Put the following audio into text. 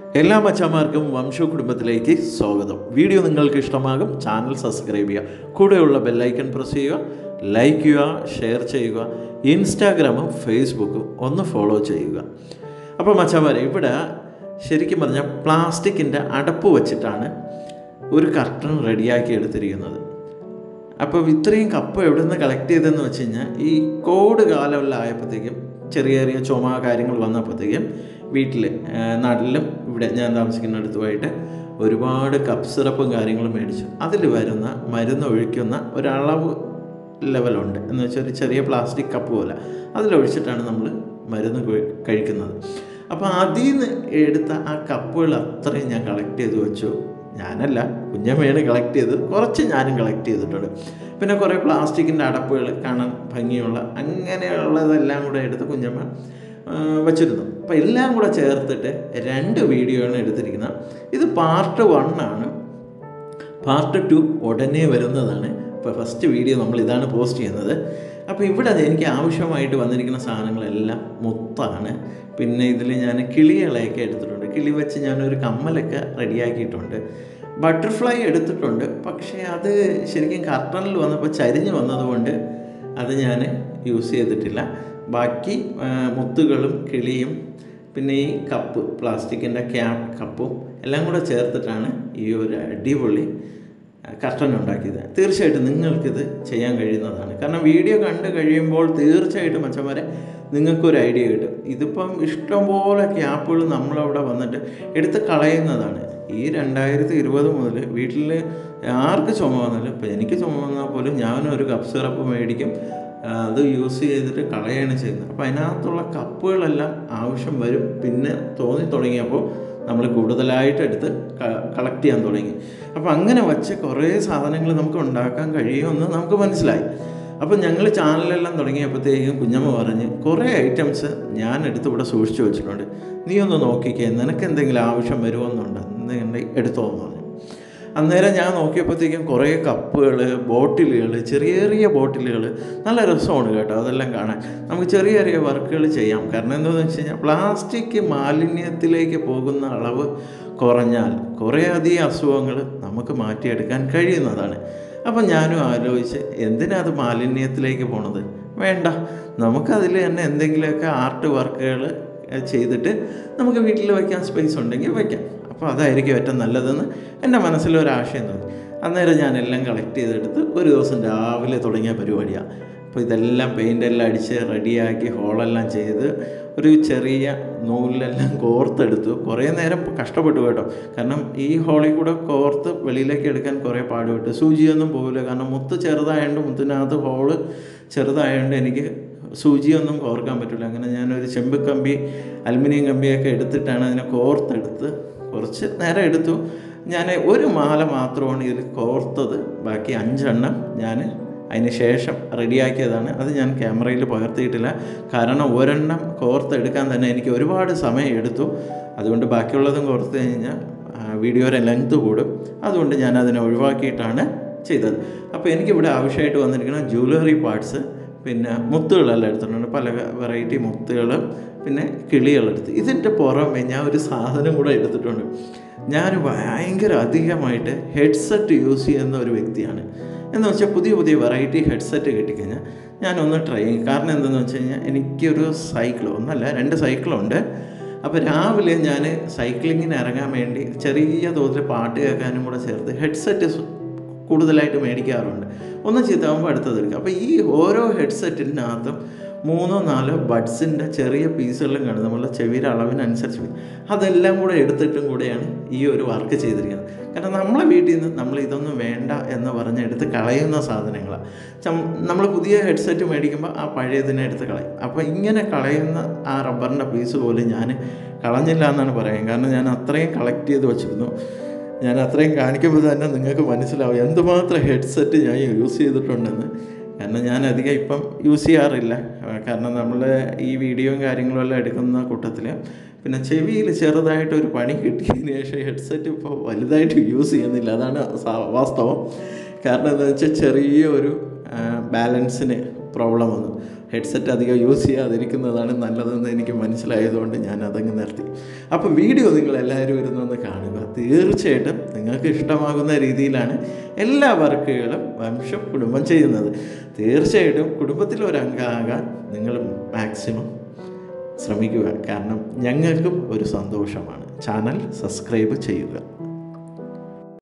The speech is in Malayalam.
എല്ലാ മച്ചാന്മാർക്കും വംശ കുടുംബത്തിലേക്ക് സ്വാഗതം വീഡിയോ നിങ്ങൾക്ക് ഇഷ്ടമാകും ചാനൽ സബ്സ്ക്രൈബ് ചെയ്യുക കൂടെയുള്ള ബെല്ലൈക്കൺ പ്രസ് ചെയ്യുക ലൈക്ക് ചെയ്യുക ഷെയർ ചെയ്യുക ഇൻസ്റ്റാഗ്രാമും ഫേസ്ബുക്കും ഒന്ന് ഫോളോ ചെയ്യുക അപ്പോൾ മച്ചാന്മാരെ ഇവിടെ ശരിക്കും പറഞ്ഞാൽ പ്ലാസ്റ്റിക്കിൻ്റെ അടപ്പ് വച്ചിട്ടാണ് ഒരു കർട്ടൺ റെഡിയാക്കി എടുത്തിരിക്കുന്നത് അപ്പോൾ ഇത്രയും കപ്പ് എവിടെ നിന്ന് കളക്ട് ചെയ്തതെന്ന് വെച്ച് കഴിഞ്ഞാൽ ഈ കോവിഡ് കാലമെല്ലാം ആയപ്പോഴത്തേക്കും ചെറിയ ചെറിയ ചുമ കാര്യങ്ങൾ വന്നപ്പോഴത്തേക്കും വീട്ടിൽ നാട്ടിലും ഇവിടെ ഞാൻ താമസിക്കുന്ന അടുത്തുമായിട്ട് ഒരുപാട് കപ്പ് സിറപ്പും കാര്യങ്ങളും മേടിച്ചു അതിൽ വരുന്ന മരുന്ന് ഒഴിക്കുന്ന ഒരളവ് ലെവലുണ്ട് എന്ന് വെച്ചാൽ ഒരു ചെറിയ പ്ലാസ്റ്റിക് കപ്പ് പോലെ അതിലൊഴിച്ചിട്ടാണ് നമ്മൾ മരുന്ന് കഴി- കഴിക്കുന്നത് അപ്പോൾ അതിൽ നിന്ന് എടുത്ത ആ കപ്പുകൾ അത്രയും ഞാൻ കളക്ട് ചെയ്ത് വെച്ചു ഞാനല്ല കുഞ്ഞമ്മയാണ് കളക്ട് ചെയ്തത് കുറച്ച് ഞാനും കളക്ട് ചെയ്തിട്ടുണ്ട് പിന്നെ കുറേ പ്ലാസ്റ്റിക്കിൻ്റെ അടപ്പുകൾ കാണാൻ ഭംഗിയുള്ള അങ്ങനെയുള്ളതെല്ലാം കൂടെ എടുത്ത് കുഞ്ഞമ്മ ആ, വച്ചിരുന്നു അപ്പോൾ എല്ലാം കൂടെ ചേർത്തിട്ട് രണ്ട് വീഡിയോ ആണ് എടുത്തിരിക്കുന്നത് ഇത് പാർട്ട് വൺ ആണ് പാർട്ട് ടു ഉടനെ വരുന്നതാണ് ഇപ്പോൾ ഫസ്റ്റ് വീഡിയോ നമ്മൾ ഇതാണ് പോസ്റ്റ് ചെയ്യുന്നത് അപ്പോൾ ഇവിടെ എനിക്ക് ആവശ്യമായിട്ട് വന്നിരിക്കുന്ന സാധനങ്ങളെല്ലാം മുത്താണ് പിന്നെ ഇതിൽ ഞാൻ കിളികളെയൊക്കെ എടുത്തിട്ടുണ്ട് കിളി വെച്ച് ഞാനൊരു കമ്മലൊക്കെ റെഡിയാക്കിയിട്ടുണ്ട് ബട്ടർഫ്ലൈ എടുത്തിട്ടുണ്ട് പക്ഷേ അത് ശരിക്കും കർട്ടണിൽ വന്നപ്പോൾ ചരിഞ്ഞ് വന്നതുകൊണ്ട് അത് ഞാൻ യൂസ് ചെയ്തിട്ടില്ല ബാക്കി ആ, മുത്തുകളും കിളിയും പിന്നെ ഈ കപ്പ് പ്ലാസ്റ്റിക്കിൻ്റെ ക്യാപ് കപ്പും എല്ലാം കൂടെ ചേർത്തിട്ടാണ് ഈ ഒരു അടിപൊളി കർട്ടൻ ഉണ്ടാക്കിയത് തീർച്ചയായിട്ടും നിങ്ങൾക്കിത് ചെയ്യാൻ കഴിയുന്നതാണ് കാരണം വീഡിയോ കണ്ട് കഴിയുമ്പോൾ തീർച്ചയായിട്ടും മച്ചന്മാരെ നിങ്ങൾക്കൊരു ഐഡിയ കിട്ടും ഇതിപ്പം ഇഷ്ടംപോലെ ക്യാപ്പുകൾ നമ്മളവിടെ വന്നിട്ട് എടുത്ത് കളയുന്നതാണ് ഈ രണ്ടായിരത്തി ഇരുപത് മുതൽ വീട്ടിൽ ആർക്ക് ചുമ വന്നാലും ഇപ്പം എനിക്ക് ചുമ വന്നാൽ പോലും ഞാനൊരു കപ്പ് സിറപ്പ് മേടിക്കും ആ, അത് യൂസ് ചെയ്തിട്ട് കളയാണ് ചെയ്യുന്നത് അപ്പോൾ അതിനകത്തുള്ള കപ്പുകളെല്ലാം ആവശ്യം വരും പിന്നെ തോന്നി തുടങ്ങിയപ്പോൾ നമ്മൾ കൂടുതലായിട്ട് എടുത്ത് കളക്ട് ചെയ്യാൻ തുടങ്ങി അപ്പോൾ അങ്ങനെ വച്ച് കുറേ സാധനങ്ങൾ നമുക്ക് ഉണ്ടാക്കാൻ കഴിയുമെന്ന് നമുക്ക് മനസ്സിലായി അപ്പോൾ ഞങ്ങൾ ചാനലെല്ലാം തുടങ്ങിയപ്പോഴത്തേക്കും കുഞ്ഞമ്മ പറഞ്ഞ് കുറേ ഐറ്റംസ് ഞാൻ എടുത്ത് ഇവിടെ സൂക്ഷിച്ചു വെച്ചിട്ടുണ്ട് നീ ഒന്ന് നോക്കിക്കേ നിനക്ക് എന്തെങ്കിലും ആവശ്യം വരുമെന്നുണ്ട് എന്തെങ്കിലും എടുത്തോ എന്ന് പറഞ്ഞു അന്നേരം ഞാൻ നോക്കിയപ്പോഴത്തേക്കും കുറേ കപ്പുകൾ ബോട്ടിലുകൾ ചെറിയ ചെറിയ ബോട്ടിലുകൾ നല്ല രസമാണ് കേട്ടോ അതെല്ലാം കാണാൻ നമുക്ക് ചെറിയ ചെറിയ വർക്കുകൾ ചെയ്യാം കാരണം എന്താണെന്ന് വെച്ച് കഴിഞ്ഞാൽ പ്ലാസ്റ്റിക് മാലിന്യത്തിലേക്ക് പോകുന്ന അളവ് കുറഞ്ഞാൽ കുറേ അധികം അസുഖങ്ങൾ നമുക്ക് മാറ്റിയെടുക്കാൻ കഴിയുന്നതാണ് അപ്പം ഞാനും ആലോചിച്ച് എന്തിനാ അത് മാലിന്യത്തിലേക്ക് പോണത് വേണ്ട നമുക്കതിൽ തന്നെ എന്തെങ്കിലുമൊക്കെ ആർട്ട് വർക്കുകൾ ചെയ്തിട്ട് നമുക്ക് വീട്ടിൽ വയ്ക്കാൻ സ്പേസ് ഉണ്ടെങ്കിൽ വയ്ക്കാം അപ്പോൾ അതായിരിക്കും ഏറ്റവും നല്ലതെന്ന് എൻ്റെ മനസ്സിലൊരാശയം തോന്നി അന്നേരം ഞാൻ എല്ലാം കളക്ട് ചെയ്തെടുത്ത് ഒരു ദിവസം രാവിലെ തുടങ്ങിയ പരിപാടിയാണ് അപ്പോൾ ഇതെല്ലാം പെയിൻ്റെല്ലാം അടിച്ച് റെഡിയാക്കി ഹോളെല്ലാം ചെയ്ത് ഒരു ചെറിയ നൂലിലെല്ലാം കോർത്തെടുത്തു കുറേ നേരം കഷ്ടപ്പെട്ടു കേട്ടോ കാരണം ഈ ഹോളിൽ കൂടെ കോർത്ത് വെളിയിലേക്ക് എടുക്കാൻ കുറേ പാടുപെട്ടു സൂചിയൊന്നും പോകില്ല കാരണം മുത്ത് ചെറുതായതുകൊണ്ട് മുത്തിനകത്ത് ഹോള് ചെറുതായതുകൊണ്ട് എനിക്ക് സൂചിയൊന്നും കോർക്കാൻ പറ്റില്ല അങ്ങനെ ഞാനൊരു ചെമ്പ് കമ്പി അലുമിനിയം കമ്പിയൊക്കെ എടുത്തിട്ടാണ് അതിനെ കോർത്തെടുത്ത് കുറച്ച് നേരം എടുത്തു ഞാൻ ഒരു മാല മാത്രമാണ് ഇതിൽ കോർത്തത് ബാക്കി അഞ്ചെണ്ണം ഞാൻ അതിന് ശേഷം റെഡിയാക്കിയതാണ് അത് ഞാൻ ക്യാമറയിൽ പകർത്തിയിട്ടില്ല കാരണം ഒരെണ്ണം കോർത്തെടുക്കാൻ തന്നെ എനിക്ക് ഒരുപാട് സമയം എടുത്തു അതുകൊണ്ട് ബാക്കിയുള്ളതും കോർത്ത് കഴിഞ്ഞാൽ ആ, വീഡിയോയുടെ ലെങ്ത് കൂടും അതുകൊണ്ട് ഞാൻ അതിനെ ഒഴിവാക്കിയിട്ടാണ് ചെയ്തത് അപ്പോൾ എനിക്കിവിടെ ആവശ്യമായിട്ട് വന്നിരിക്കുന്ന ജ്വല്ലറി പാർട്സ് പിന്നെ മുത്തുകളെല്ലാം എടുത്തിട്ടുണ്ട് പല വെറൈറ്റി മുത്തുകൾ പിന്നെ കിളികളെടുത്ത് ഇതിൻ്റെ പുറമെ ഞാൻ ഒരു സാധനം കൂടെ എടുത്തിട്ടുണ്ട് ഞാൻ ഭയങ്കര അധികമായിട്ട് ഹെഡ്സെറ്റ് യൂസ് ചെയ്യുന്ന ഒരു വ്യക്തിയാണ് എന്ന് വെച്ചാൽ പുതിയ പുതിയ വെറൈറ്റി ഹെഡ്സെറ്റ് കിട്ടിക്കഴിഞ്ഞാൽ ഞാനൊന്ന് ട്രൈ ചെയ്യും കാരണം എന്തെന്ന് വെച്ച് കഴിഞ്ഞാൽ എനിക്കൊരു സൈക്കിൾ ഒന്നല്ല രണ്ട് സൈക്കിളുണ്ട് അപ്പോൾ രാവിലെ ഞാൻ സൈക്ലിങ്ങിന് ഇറങ്ങാൻ വേണ്ടി ചെറിയ തോതിൽ പാട്ട് കേൾക്കാനും കൂടെ ചേർത്ത് ഹെഡ്സെറ്റ് കൂടുതലായിട്ട് മേടിക്കാറുണ്ട് ഒന്ന് ചീത്താകുമ്പോൾ അടുത്തത് എടുക്കുക അപ്പോൾ ഈ ഓരോ ഹെഡ്സെറ്റിനകത്തും മൂന്നോ നാലോ ബഡ്സിൻ്റെ ചെറിയ പീസുകളിലും കാണും നമ്മളുടെ ചെവിയുടെ അളവിനനുസരിച്ച് വരും. അതെല്ലാം കൂടെ എടുത്തിട്ടും കൂടെയാണ് ഈ ഒരു വർക്ക് ചെയ്തിരിക്കുന്നത് കാരണം നമ്മളെ വീട്ടിൽ നിന്ന് നമ്മൾ ഇതൊന്നും വേണ്ട എന്ന് പറഞ്ഞ് എടുത്ത് കളയുന്ന സാധനങ്ങളാണ് നമ്മൾ പുതിയ ഹെഡ്സെറ്റ് മേടിക്കുമ്പോൾ ആ പഴയതിനെ എടുത്ത് കളയും അപ്പോൾ ഇങ്ങനെ കളയുന്ന ആ റബ്ബറിൻ്റെ പീസ് പോലും ഞാൻ കളഞ്ഞില്ല എന്നാണ് പറയുക കാരണം ഞാൻ അത്രയും കളക്ട് ചെയ്ത് വെച്ചിരുന്നു ഞാൻ അത്രയും കാണിക്കുമ്പോൾ തന്നെ നിങ്ങൾക്ക് മനസ്സിലാവും എന്തുമാത്രം ഹെഡ്സെറ്റ് ഞാൻ യൂസ് ചെയ്തിട്ടുണ്ടെന്ന് കാരണം ഞാൻ അധികം ഇപ്പം യൂസ് ചെയ്യാറില്ല ആ, കാരണം നമ്മൾ ഈ വീഡിയോയും കാര്യങ്ങളും എല്ലാം എടുക്കുന്ന കൂട്ടത്തിൽ പിന്നെ ചെവിയിൽ ചെറുതായിട്ടൊരു പണി കിട്ടിയതിന് ശേഷം ഹെഡ്സെറ്റ് ഇപ്പോൾ വലുതായിട്ട് യൂസ് ചെയ്യുന്നില്ല അതാണ് സാ- വാസ്തവം കാരണം എന്താണെന്ന് വെച്ചാൽ ചെറിയ ഒരു ബാലൻസിന് പ്രോബ്ലം വന്നു ഹെഡ്സെറ്റ് അധികം യൂസ് ചെയ്യാതിരിക്കുന്നതാണ് നല്ലതെന്ന് എനിക്ക് മനസ്സിലായതുകൊണ്ട് ഞാൻ അതങ്ങ് നിർത്തി അപ്പോൾ വീഡിയോ നിങ്ങൾ എല്ലാവരും ഇരുന്നൊന്ന് കാണുക തീർച്ചയായിട്ടും നിങ്ങൾക്ക് ഇഷ്ടമാകുന്ന രീതിയിലാണ് എല്ലാ വർക്കുകളും വംശം കുടുംബം ചെയ്യുന്നത് തീർച്ചയായിട്ടും കുടുംബത്തിൽ ഒരു അംഗമാകാൻ നിങ്ങൾ മാക്സിമം ശ്രമിക്കുക കാരണം ഞങ്ങൾക്കും ഒരു സന്തോഷമാണ് ചാനൽ സബ്സ്ക്രൈബ് ചെയ്യുക